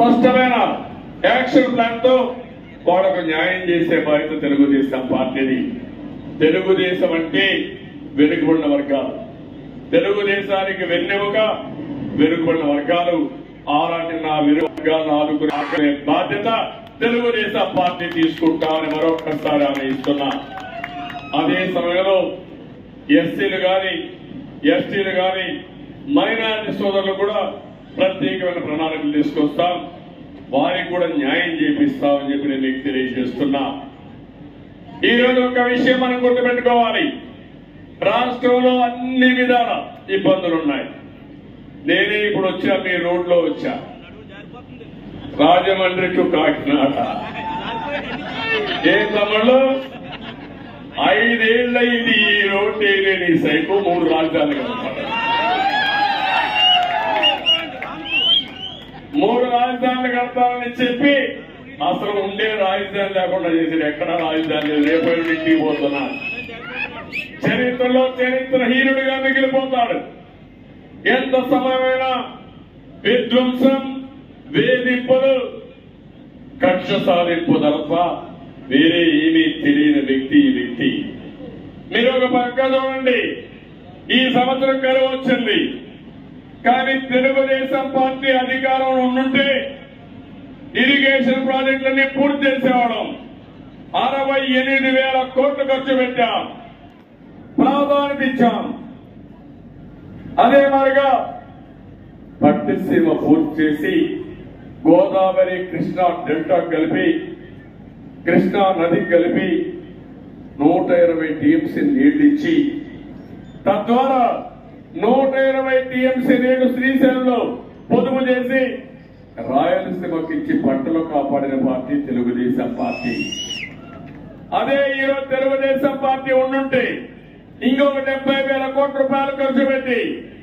స్పష్టమైన action plan తో వాళ్ళకు న్యాయం చేసే బాధ్యత తెలుగుదేశం పార్టీది తెలుగుదేశం అంటే వెనుకబడిన వర్గాలు తెలుగుదేశానికి వెన్నెముక వెనుకబడిన వర్గాలు ఆరాటి నా వెనుక వర్గాలను ఆదుకునే బాధ్యత తెలుగుదేశం పార్టీ తీసుకుంటామని మరొకసారి ఆమె ఇస్తున్నా అదే సమయంలో ఎస్సీలు గాని ఎస్టీలు గాని మైనారిటీ సోదరులు కూడా ప్రత్యేకమైన ప్రణాళికలు తీసుకొస్తాం వారికి కూడా న్యాయం చేపిస్తామని చెప్పి నేను మీకు తెలియజేస్తున్నా ఈ రోజు ఒక విషయం మనం గుర్తుపెట్టుకోవాలి రాష్ట్రంలో అన్ని విధాల ఇబ్బందులు ఉన్నాయి నేనే ఇప్పుడు వచ్చా మీ రోడ్లో వచ్చా రాజమండ్రి టు కాకినాడ ఏ తమిళలో ఐదేళ్ల ఇది ఈ రోడ్డు వేయలేని సైకో మూడు రాజధానులు కనపడ్డాయి మూడు రాజధానులు కడతామని చెప్పి అసలు ఉండే రాజధాని లేకుండా చేసిన ఎక్కడ రాజధాని లేదు. రేపు ఇంటికి పోతున్నా చరిత్రలో చరిత్రహీనుడిగా మిగిలిపోతాడు ఎంత సమయమైనా విధ్వంసం వేధింపులు కక్ష సాధింపు తప్ప వేరే ఏమీ తెలియని వ్యక్తి ఈ వ్యక్తి మీరు ఒక పక్క చూడండి ఈ సంవత్సరం కరువు వచ్చింది కానీ తెలుగుదేశం పార్టీ అధికారంలో ఉండుంటే ఇరిగేషన్ ప్రాజెక్టులన్నీ పూర్తి చేసేవాళ్ళం అరవై ఎనిమిది వేల కోట్లు ఖర్చు పెట్టాం ప్రాధాన్యత ఇచ్చాం అదే మాదిరిగా పట్టిసీమ పూర్తి చేసి గోదావరి కృష్ణా డెల్టా కలిపి కృష్ణా నది కలిపి నూట ఇరవై టీఎంసీ నీళ్లిచ్చి తద్వారా నూట ఇరవై టీఎంసీ నీళ్లు శ్రీశైలంలో పొదుపు చేసి రాయలసీమకి ఇచ్చి పంటలు కాపాడిన పార్టీ తెలుగుదేశం పార్టీ అదే ఈరోజు తెలుగుదేశం పార్టీ ఉండుంటే ఇంకొక డెబ్బై వేల కోట్ల రూపాయలు ఖర్చు పెట్టి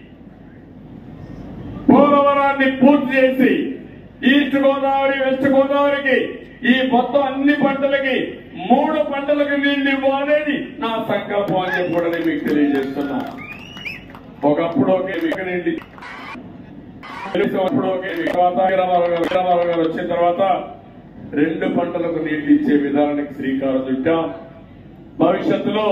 పోలవరాన్ని పూర్తి చేసి ఈస్ట్ గోదావరి వెస్ట్ గోదావరికి ఈ మొత్తం అన్ని పంటలకి మూడు పంటలకు నీళ్లు ఇవ్వాలనేది నా సంకల్పం అని చెప్పి కూడా నేను మీకు తెలియజేస్తున్నా ఒకప్పుడు ఒకే మీకు నీళ్ళు తెలుసు అప్పుడు ఒకే తర్వాత రామారావు గారు రామారావు గారు వచ్చిన తర్వాత రెండు పంటలకు నీళ్లు ఇచ్చే విధానానికి శ్రీకారం చుట్టాం భవిష్యత్తులో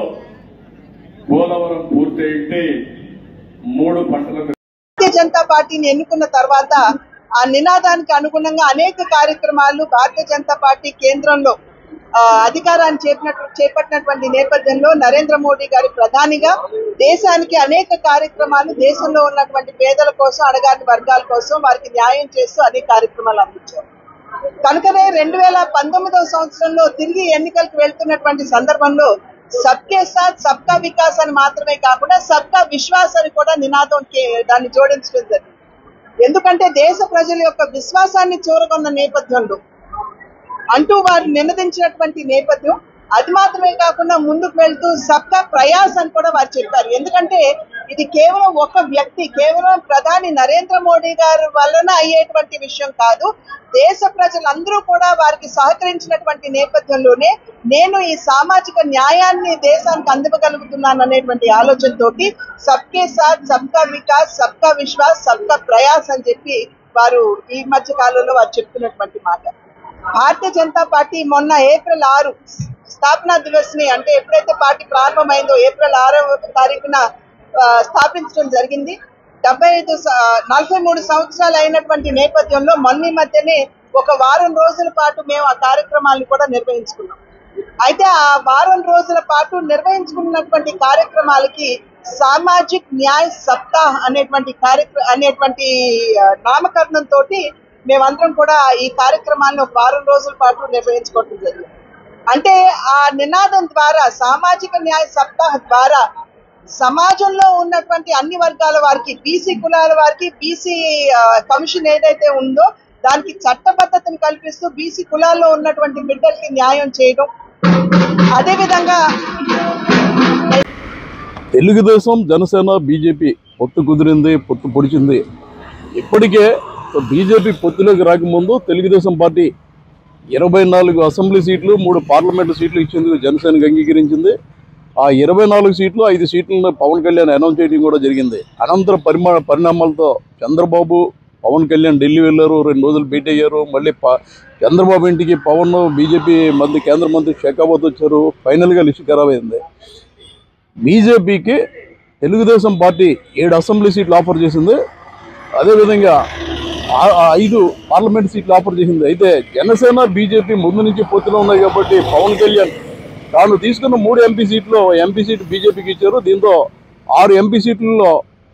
పోలవరం పూర్తయితే మూడు పంటలకు భారతీయ జనతా పార్టీని ఎన్నుకున్న తర్వాత ఆ నినాదానికి అనుగుణంగా అనేక కార్యక్రమాలు భారతీయ జనతా పార్టీ కేంద్రంలో ఆ, అధికారాన్ని చేపట్టినట్టు చేపట్టినటువంటి నేపథ్యంలో నరేంద్ర మోడీ గారి ప్రధానిగా దేశానికి అనేక కార్యక్రమాలు దేశంలో ఉన్నటువంటి పేదల కోసం అడగాని వర్గాల కోసం వారికి న్యాయం చేస్తూ అనేక కార్యక్రమాలు అందించారు కనుకనే రెండు వేల పంతొమ్మిదవ సంవత్సరంలో తిరిగి ఎన్నికలకు వెళ్తున్నటువంటి సందర్భంలో సబ్కే సాత్ సబ్కా వికాస్ అని మాత్రమే కాకుండా సబ్కా విశ్వాస్ అని కూడా నినాదం కే- దాన్ని జోడించడం జరిగింది ఎందుకంటే దేశ ప్రజల యొక్క విశ్వాసాన్ని చూరగొన్న నేపథ్యంలో అంటూ వారు నినదించినటువంటి నేపథ్యం అది మాత్రమే కాకుండా ముందుకు వెళ్తూ సబ్కా ప్రయాస్ అని కూడా వారు చెప్పారు ఎందుకంటే ఇది కేవలం ఒక వ్యక్తి కేవలం ప్రధాని నరేంద్ర మోడీ గారి వలన అయ్యేటువంటి విషయం కాదు దేశ ప్రజలందరూ కూడా వారికి సహకరించినటువంటి నేపథ్యంలోనే నేను ఈ సామాజిక న్యాయాన్ని దేశానికి అందివ్వగలుగుతున్నాను అనేటువంటి ఆలోచనతోటి సబ్కే సాత్ సబ్కా వికాస్ సబ్కా విశ్వాస్ సబ్కా ప్రయాస్ అని చెప్పి వారు ఈ మధ్య కాలంలో వారు చెప్తున్నటువంటి మాట భారతీయ జనతా పార్టీ మొన్న ఏప్రిల్ ఆరు స్థాపనా దివస్ ని అంటే ఎప్పుడైతే పార్టీ ప్రారంభమైందో ఏప్రిల్ ఆరవ తారీఖున ఆ, స్థాపించడం జరిగింది డెబ్బై ఐదు స- నలభై మూడు సంవత్సరాలు అయినటువంటి నేపథ్యంలో మొన్న ఈ మధ్యనే ఒక వారం రోజుల పాటు మేము ఆ కార్యక్రమాలను కూడా నిర్వహించుకున్నాం అయితే ఆ వారం రోజుల పాటు నిర్వహించుకున్నటువంటి కార్యక్రమాలకి సామాజిక్ న్యాయ సప్తాహ్ అనేటువంటి కార్యక్రమ అనేటువంటి ఆ, నామకరణం తోటి మేమందరం కూడా ఈ కార్యక్రమాన్ని ఒక వారం రోజుల పాటు నిర్వహించుకోవడం జరిగింది అంటే ఆ నినాదం ద్వారా సామాజిక న్యాయ సప్తాహ ద్వారా సమాజంలో ఉన్నటువంటి అన్ని వర్గాల వారికి బీసీ కులాల వారికి బీసీ కమిషన్ ఏదైతే ఉందో దానికి చట్టబద్ధతను కల్పిస్తూ బీసీ కులాల్లో ఉన్నటువంటి బిడ్డలకి న్యాయం చేయడం అదేవిధంగా తెలుగుదేశం జనసేన బీజేపీ పొత్తు కుదిరింది పొత్తు పొడిచింది ఇప్పటికే బీజేపీ పొత్తులోకి రాకముందు తెలుగుదేశం పార్టీ ఇరవై నాలుగు అసెంబ్లీ సీట్లు మూడు పార్లమెంటు సీట్లు ఇచ్చేందుకు జనసేనకు అంగీకరించింది ఆ ఇరవై నాలుగు సీట్లు ఐదు సీట్లను పవన్ కళ్యాణ్ అనౌన్స్ చేయడం కూడా జరిగింది అనంతర పరిమా పరిణామాలతో చంద్రబాబు పవన్ కళ్యాణ్ ఢిల్లీ వెళ్ళారు రెండు రోజులు భేటీ అయ్యారు మళ్ళీ ప చంద్రబాబు ఇంటికి పవన్ బీజేపీ మంత్రి కేంద్ర మంత్రి షేకాబాద్ వచ్చారు ఫైనల్గా లిస్టు ఖరాబ్ అయింది బీజేపీకి తెలుగుదేశం పార్టీ ఏడు అసెంబ్లీ సీట్లు ఆఫర్ చేసింది అదేవిధంగా ఆ- ఆ ఐదు పార్లమెంట్ సీట్లు ఆఫర్ చేసింది అయితే జనసేన బీజేపీ ముందు నుంచి పొత్తులో ఉన్నాయి కాబట్టి పవన్ కళ్యాణ్ తాను తీసుకున్న మూడు ఎంపీ సీట్లు ఎంపీ సీట్ బీజేపీకి ఇచ్చారు దీంతో ఆరు ఎంపీ సీట్లలో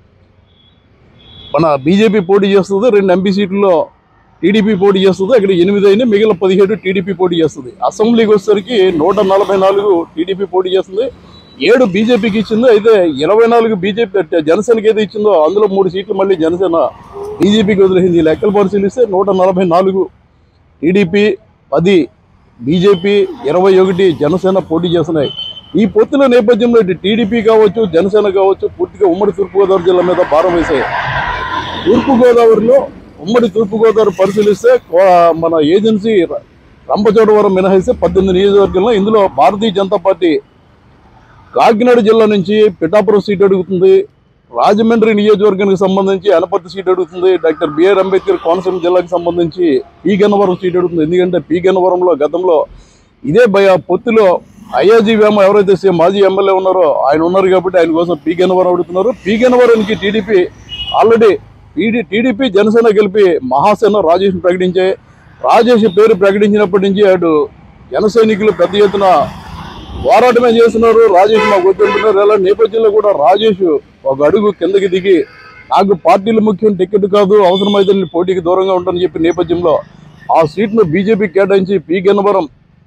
మన బీజేపీ పోటీ చేస్తుంది రెండు ఎంపీ సీట్లలో టీడీపీ పోటీ చేస్తుంది అక్కడ ఎనిమిది అయినా మిగిలిన పదిహేడు టీడీపీ పోటీ చేస్తుంది అసెంబ్లీకి వచ్చేసరికి నూట నలభై నాలుగు టీడీపీ పోటీ చేస్తుంది ఏడు బీజేపీకి ఇచ్చింది అయితే ఇరవై నాలుగు బీజేపీ జనసేనకి ఏదో ఇచ్చిందో అందులో మూడు సీట్లు మళ్ళీ జనసేన బీజేపీకి వదిలేసింది ఈ లెక్కలు పరిశీలిస్తే నూట నలభై నాలుగు టీడీపీ పది బీజేపీ ఇరవై ఒకటి జనసేన పోటీ చేస్తున్నాయి ఈ పొత్తుల నేపథ్యంలో ఇటు టీడీపీ కావచ్చు జనసేన కావచ్చు పూర్తిగా ఉమ్మడి తూర్పుగోదావరి జిల్లా మీద భారం వేసాయి తూర్పుగోదావరిలో ఉమ్మడి తూర్పుగోదావరి పరిశీలిస్తే కో- మన ఏజెన్సీ ర- రంపచోడవరం మినహాయిస్తే పద్దెనిమిది నియోజకవర్గంలో ఇందులో భారతీయ జనతా పార్టీ కాకినాడ జిల్లా నుంచి పిఠాపురం సీట్ అడుగుతుంది రాజమండ్రి నియోజకవర్గానికి సంబంధించి అనపర్తి సీట్ అడుగుతుంది డాక్టర్ బిఆర్ అంబేద్కర్ కోనసీమ జిల్లాకు సంబంధించి పీ గన్నవరం సీట్ అడుగుతుంది ఎందుకంటే పీ గన్నవరంలో గతంలో ఇదే భయ పొత్తులో అయ్యాజీ వేమ ఎవరైతే సీ- మాజీ ఎమ్మెల్యే ఉన్నారో ఆయన ఉన్నారు కాబట్టి ఆయన కోసం పీ గన్నవరం అడుగుతున్నారు పీ గన్నవరానికి TDP already TD TDP Janasena కలిపి మహాసేన రాజేష్ ప్రకటించాయి రాజేష్ పేరు ప్రకటించినప్పటి నుంచి అటు జన సైనికులు పెద్ద ఎత్తున పోరాటమే చేస్తున్నారు రాజేష్ మాకు వద్దంటున్నారు ఇలా నేపథ్యంలో కూడా రాజేష్ ఒక అడుగు కిందకి దిగి నాకు పార్టీలు ముఖ్యం టికెట్ కాదు అవసరమైతే నేను పోటీకి దూరంగా ఉంటానని చెప్పి నేపథ్యంలో ఆ సీట్ను బీజేపీ కేటాయించి పి గన్నవరం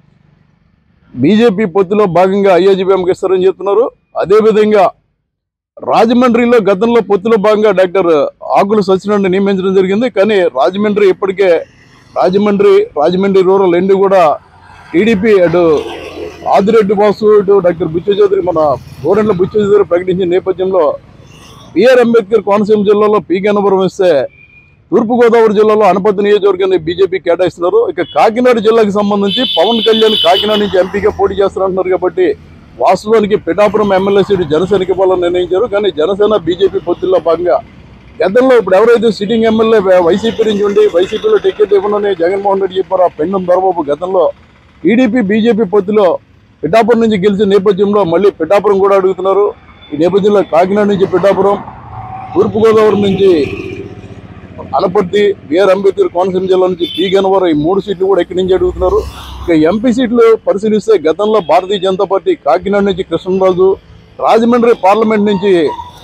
బీజేపీ పొత్తులో భాగంగా ఐఏజీబీఎంకి ఇస్తారని చెప్తున్నారు అదేవిధంగా రాజమండ్రిలో గతంలో పొత్తులో భాగంగా డాక్టర్ ఆకుల సత్యనారాయణ నియమించడం జరిగింది కానీ రాజమండ్రి ఇప్పటికే రాజమండ్రి రాజమండ్రి రూరల్ ఎండు కూడా టీడీపీ అటు ఆదిరెడ్డి బాసు ఇటు డాక్టర్ బుచ్చ చౌదరి మన గోరెంట్ల బుచ్చ చౌదరి ప్రకటించిన నేపథ్యంలో బిఆర్ అంబేద్కర్ కోనసీమ జిల్లాలో పి గన్నవరం ఇస్తే తూర్పుగోదావరి జిల్లాలో అనపతి నియోజకవర్గాన్ని బీజేపీ కేటాయిస్తున్నారు ఇక కాకినాడ జిల్లాకు సంబంధించి పవన్ కళ్యాణ్ కాకినాడ నుంచి ఎంపీగా పోటీ చేస్తారంటున్నారు కాబట్టి వాస్తవానికి పిఠాపురం ఎమ్మెల్యే సీటు జనసేనకి ఇవ్వాలని నిర్ణయించారు కానీ జనసేన బీజేపీ పొత్తుల్లో భాగంగా గతంలో ఇప్పుడు ఎవరైతే సిట్టింగ్ ఎమ్మెల్యే వైసీపీ నుంచి ఉండి వైసీపీలో టికెట్ ఇవ్వనని జగన్మోహన్ రెడ్డి చెప్పారు ఆ పెన్నం దొరబాబు గతంలో టీడీపీ బీజేపీ పొత్తులో పిఠాపురం నుంచి గెలిచిన నేపథ్యంలో మళ్ళీ పిఠాపురం కూడా అడుగుతున్నారు ఈ నేపథ్యంలో కాకినాడ నుంచి పిఠాపురం తూర్పుగోదావరి నుంచి అనపర్తి బిఆర్ అంబేద్కర్ కోనసీమ జిల్లా నుంచి పి గన్నవరం ఈ మూడు సీట్లు కూడా ఇక్కడి నుంచి అడుగుతున్నారు ఇక ఎంపీ సీట్లు పరిశీలిస్తే గతంలో భారతీయ జనతా పార్టీ కాకినాడ నుంచి కృష్ణరాజు రాజమండ్రి పార్లమెంట్ నుంచి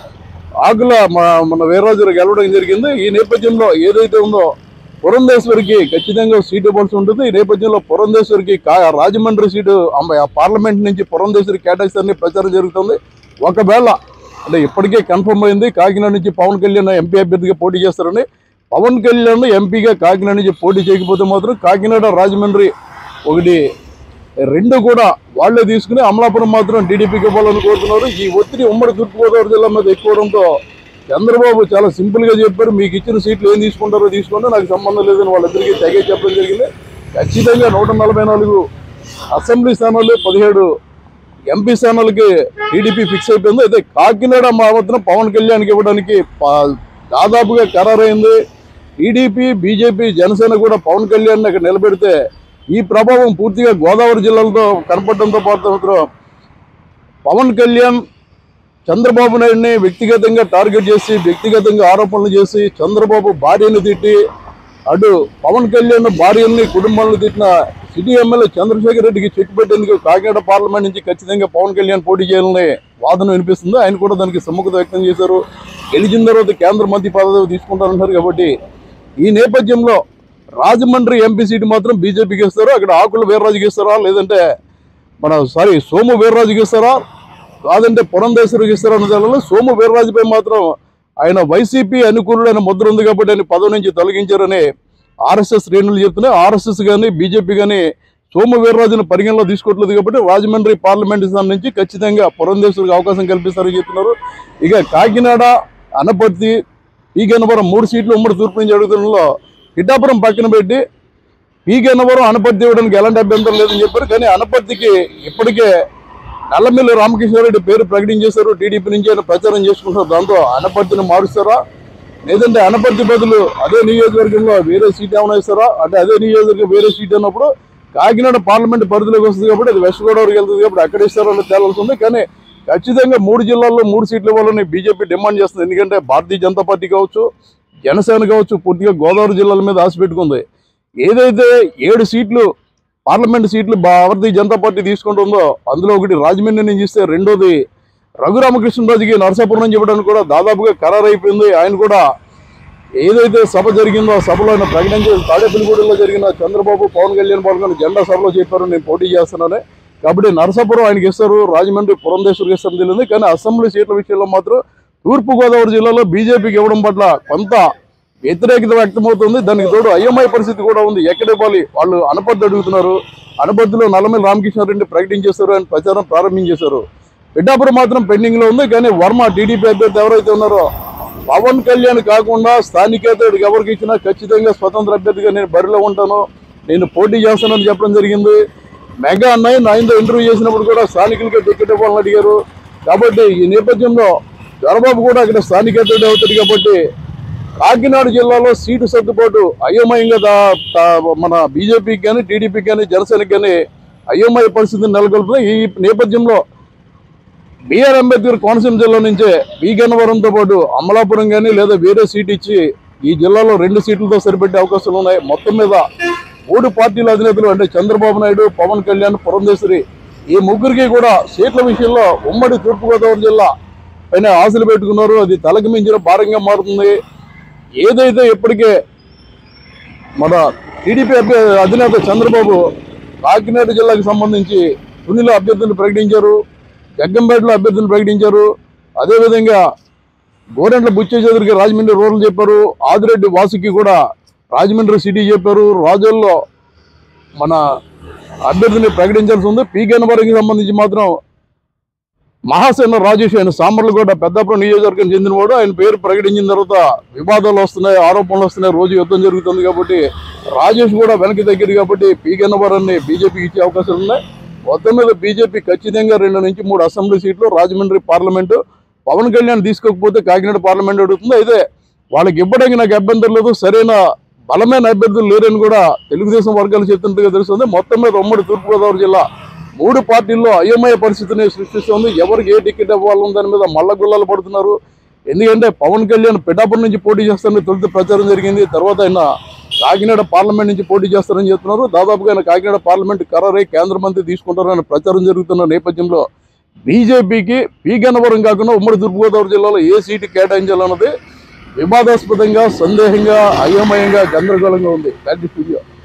ఆకుల మన- మన వీర్రాజు గెలవడం జరిగింది ఈ నేపథ్యంలో ఏదైతే ఉందో పురంధేశ్వరికి ఖచ్చితంగా సీటు ఇవ్వాల్సి ఉంటుంది ఈ నేపథ్యంలో పురంధేశ్వరికి కా- రాజమండ్రి సీటు అమ్మ- ఆ పార్లమెంట్ నుంచి పురంధేశ్వరి కేటాయిస్తారని ప్రచారం జరుగుతుంది ఒకవేళ అంటే ఇప్పటికే కన్ఫర్మ్ అయింది కాకినాడ నుంచి పవన్ కళ్యాణ్ ఎంపీ అభ్యర్థిగా పోటీ చేస్తారని పవన్ కళ్యాణ్ ఎంపీగా కాకినాడ నుంచి పోటీ చేయకపోతే మాత్రం కాకినాడ రాజమండ్రి ఒకటి రెండు కూడా వాళ్ళే తీసుకుని అమలాపురం మాత్రం టీడీపీకి ఇవ్వాలని కోరుతున్నారు ఈ ఒత్తిడి ఉమ్మడి తూర్పుగోదావరి జిల్లా మీద ఎక్కువడంతో చంద్రబాబు చాలా సింపుల్ గా చెప్పారు మీకు ఇచ్చిన సీట్లు ఏం తీసుకుంటారో తీసుకోండి నాకు సంబంధం లేదని వాళ్ళిద్దరికీ తెగే చెప్పడం జరిగింది ఖచ్చితంగా నూట నలభై నాలుగు అసెంబ్లీ స్థానాలు పదిహేడు ఎంపీ స్థానాలకి టీడీపీ ఫిక్స్ అయిపోయింది అయితే కాకినాడ మాత్రం పవన్ కళ్యాణ్కి ఇవ్వడానికి ప- దాదాపుగా ఖరారైంది టీడీపీ బీజేపీ జనసేన కూడా పవన్ కళ్యాణ్ అక్కడ నిలబెడితే ఈ ప్రభావం పూర్తిగా గోదావరి జిల్లాలతో కనపడడంతో పాటు మాత్రం పవన్ కళ్యాణ్ చంద్రబాబు నాయుడిని వ్యక్తిగతంగా టార్గెట్ చేసి వ్యక్తిగతంగా ఆరోపణలు చేసి చంద్రబాబు భార్యను తిట్టి అటు పవన్ కళ్యాణ్ భార్యని కుటుంబాలను తిట్టిన సిటీ ఎమ్మెల్యే చంద్రశేఖర్ రెడ్డికి చెక్ పెట్టేందుకు కాకినాడ పార్లమెంట్ నుంచి ఖచ్చితంగా పవన్ కళ్యాణ్ పోటీ చేయాలని వాదన వినిపిస్తుంది ఆయన కూడా దానికి సమ్మకత వ్యక్తం చేశారు గెలిచిన తర్వాత కేంద్ర మంత్రి పదవి తీసుకుంటారంటారు కాబట్టి ఈ నేపథ్యంలో రాజమండ్రి ఎంపీ సీటు మాత్రం బీజేపీకి ఇస్తారు అక్కడ ఆకుల వీర్రాజుకి ఇస్తారా లేదంటే మన సారీ సోము వీర్రాజుకి ఇస్తారా కాదంటే పురంధేశ్వరికి ఇస్తారా అన్న దానిలో సోము వీర్రాజుపై మాత్రం ఆయన వైసీపీ అనుకూలుడైన ముద్ర ఉంది కాబట్టి ఆయన పదవి నుంచి తొలగించారని ఆర్ఎస్ఎస్ శ్రేణులు చెప్తున్నాయి ఆర్ఎస్ఎస్ కానీ బీజేపీ కానీ సోము వీర్రాజును పరిగణలో తీసుకోవట్లేదు కాబట్టి రాజమండ్రి పార్లమెంట్ స్థానం నుంచి ఖచ్చితంగా పురంధేశ్వరికి అవకాశం కల్పిస్తారని చెప్తున్నారు ఇక కాకినాడ అనపర్తి ఈ గన్నవరం మూడు సీట్లు ఉమ్మడి తూర్పు నుంచి అడుగుతుండలో పిఠాపురం పక్కన పెట్టి పీ గన్నవరం అనపర్తి ఇవ్వడానికి ఎలాంటి అభ్యంతరం లేదని చెప్పారు కానీ అనపర్తికి ఇప్పటికే నల్లమిల్లి రామకృష్ణారెడ్డి పేరు ప్రకటించేశారు టీడీపీ నుంచి ఆయన ప్రచారం చేసుకుంటారు దాంతో అనపర్తిని మారుస్తారా లేదంటే అనపర్తి బదులు అదే నియోజకవర్గంలో వేరే సీట్ ఏమైనా ఇస్తారా అంటే అదే నియోజకవర్గం వేరే సీట్ అన్నప్పుడు కాకినాడ పార్లమెంట్ పరిధిలోకి వస్తుంది కాబట్టి అది వెస్ట్ గోదావరికి వెళ్తుంది కాబట్టి అక్కడ ఇస్తారో లేదో తేలాల్సి ఉంది కానీ ఖచ్చితంగా మూడు జిల్లాల్లో మూడు సీట్లు ఇవ్వాలని బీజేపీ డిమాండ్ చేస్తుంది ఎందుకంటే భారతీయ జనతా పార్టీ కావచ్చు జనసేన కావచ్చు పూర్తిగా గోదావరి జిల్లాల మీద ఆశ పెట్టుకుంది ఏదైతే ఏడు సీట్లు పార్లమెంట్ సీట్లు భారతీయ జనతా పార్టీ తీసుకుంటుందో అందులో ఒకటి రాజమండ్రి నుంచి ఇస్తే రెండోది రఘురామకృష్ణరాజుకి నరసాపురం నుంచి ఇవ్వడానికి కూడా దాదాపుగా ఖరారు అయిపోయింది ఆయన కూడా ఏదైతే సభ జరిగిందో ఆ సభలో ఆయన ప్రకటించి తాడేపల్లిగూడెంలో జరిగిన చంద్రబాబు పవన్ కళ్యాణ్ పాల్గొని జెండా సభలో చెప్పారు నేను పోటీ చేస్తున్నానని కాబట్టి నరసాపురం ఆయనకి ఇస్తారు రాజమండ్రి పురంధేశ్వరికి ఇస్తారని తెలియదు కానీ అసెంబ్లీ సీట్ల విషయంలో మాత్రం తూర్పుగోదావరి జిల్లాలో బీజేపీకి ఇవ్వడం పట్ల కొంత వ్యతిరేకత వ్యక్తమవుతుంది దానికి తోడు అయోమయ పరిస్థితి కూడా ఉంది ఎక్కడ ఇవ్వాలి వాళ్ళు అనపర్తి అడుగుతున్నారు అనపర్తిలో నల్లమల్లి రామకృష్ణారెడ్డి ప్రకటించేశారు ఆయన ప్రచారం ప్రారంభించేశారు పిఠాపురం మాత్రం పెండింగ్ లో ఉంది కానీ వర్మ టీడీపీ అభ్యర్థి ఎవరైతే ఉన్నారో పవన్ కళ్యాణ్ కాకుండా స్థానికేతరుడికి ఎవరికి ఇచ్చినా ఖచ్చితంగా స్వతంత్ర అభ్యర్థిగా నేను బరిలో ఉంటాను నేను పోటీ చేస్తానని చెప్పడం జరిగింది మెగా అన్నయ్య నాయనతో ఇంటర్వ్యూ చేసినప్పుడు కూడా స్థానికులకే టికెట్ ఇవ్వాలని అడిగారు కాబట్టి ఈ నేపథ్యంలో చంద్రబాబు కూడా అక్కడ స్థానికేతరుడు అవుతాడు కాబట్టి కాకినాడ జిల్లాలో సీటు సర్దుబాటు అయోమయంగా దా- తా- మన బీజేపీకి కానీ టీడీపీకి కానీ జనసేనకి కానీ అయోమయ పరిస్థితిని నెలకొల్పుతుంది ఈ నేపథ్యంలో బిఆర్ అంబేద్కర్ కోనసీమ జిల్లా నుంచే బి గన్నవరంతో పాటు అమలాపురం కానీ లేదా వేరే సీట్ ఇచ్చి ఈ జిల్లాలో రెండు సీట్లతో సరిపెట్టే అవకాశాలు ఉన్నాయి మొత్తం మీద మూడు పార్టీల అధినేతలు అంటే చంద్రబాబు నాయుడు పవన్ కళ్యాణ్ పురంధేశ్వరి ఈ ముగ్గురికి కూడా సీట్ల విషయంలో ఉమ్మడి తూర్పుగోదావరి జిల్లా పైన ఆశలు పెట్టుకున్నారు అది తలకు మించిన భారంగా మారుతుంది ఏదైతే ఇప్పటికే మన టీడీపీ అభ్య అధినేత చంద్రబాబు కాకినాడ జిల్లాకు సంబంధించి తునిలో అభ్యర్థులు ప్రకటించారు జగ్గంపేటలో అభ్యర్థులు ప్రకటించారు అదేవిధంగా గోరెంట్ల బుచ్చేచౌదరికి రాజమండ్రి రూరల్ చెప్పారు ఆదిరెడ్డి వాసుకి కూడా రాజమండ్రి సిటీ చెప్పారు రాజుల్లో మన అభ్యర్థిని ప్రకటించాల్సి ఉంది పీకెనవరంకి సంబంధించి మాత్రం మహాసేన రాజేష్ ఆయన సామర్లగూడ పెద్దాపురం నియోజకవర్గం చెందినవాడు ఆయన పేరు ప్రకటించిన తర్వాత వివాదాలు వస్తున్నాయి ఆరోపణలు వస్తున్నాయి రోజు యుద్ధం జరుగుతుంది కాబట్టి రాజేష్ కూడా వెనక్కి తగ్గారు కాబట్టి పీకెన్నవరాన్ని బీజేపీకి ఇచ్చే అవకాశాలు ఉన్నాయి మొత్తం మీద బీజేపీ ఖచ్చితంగా రెండు నుంచి మూడు అసెంబ్లీ సీట్లు రాజమండ్రి పార్లమెంటు పవన్ కళ్యాణ్ తీసుకోకపోతే కాకినాడ పార్లమెంట్ అడుగుతుంది అయితే వాళ్ళకి ఇవ్వడానికి నాకు అభ్యంతరం లేదు సరైన బలమైన అభ్యర్థులు లేరని కూడా తెలుగుదేశం వర్గాలు చెప్తున్నట్టుగా తెలుస్తుంది మొత్తం మీద ఉమ్మడి తూర్పుగోదావరి జిల్లా మూడు పార్టీల్లో అయోమయ పరిస్థితిని సృష్టిస్తుంది ఎవరికి ఏ టికెట్ ఇవ్వాలని దాని మీద మల్ల గుల్లాలు పడుతున్నారు ఎందుకంటే పవన్ కళ్యాణ్ పిఠాపురం నుంచి పోటీ చేస్తారని తొలుత ప్రచారం జరిగింది తర్వాత ఆయన కాకినాడ పార్లమెంట్ నుంచి పోటీ చేస్తారని చెప్తున్నారు దాదాపుగా ఆయన కాకినాడ పార్లమెంట్ ఖరారై కేంద్ర మంత్రి తీసుకుంటారని ప్రచారం జరుగుతున్న నేపథ్యంలో బీజేపీకి పీ గన్నవరం కాకుండా ఉమ్మడి తూర్పుగోదావరి జిల్లాలో ఏ సీటు కేటాయించాలన్నది వివాదాస్పదంగా సందేహంగా అయోమయంగా గందరగోళంగా ఉంది దాట్ స్టూడియో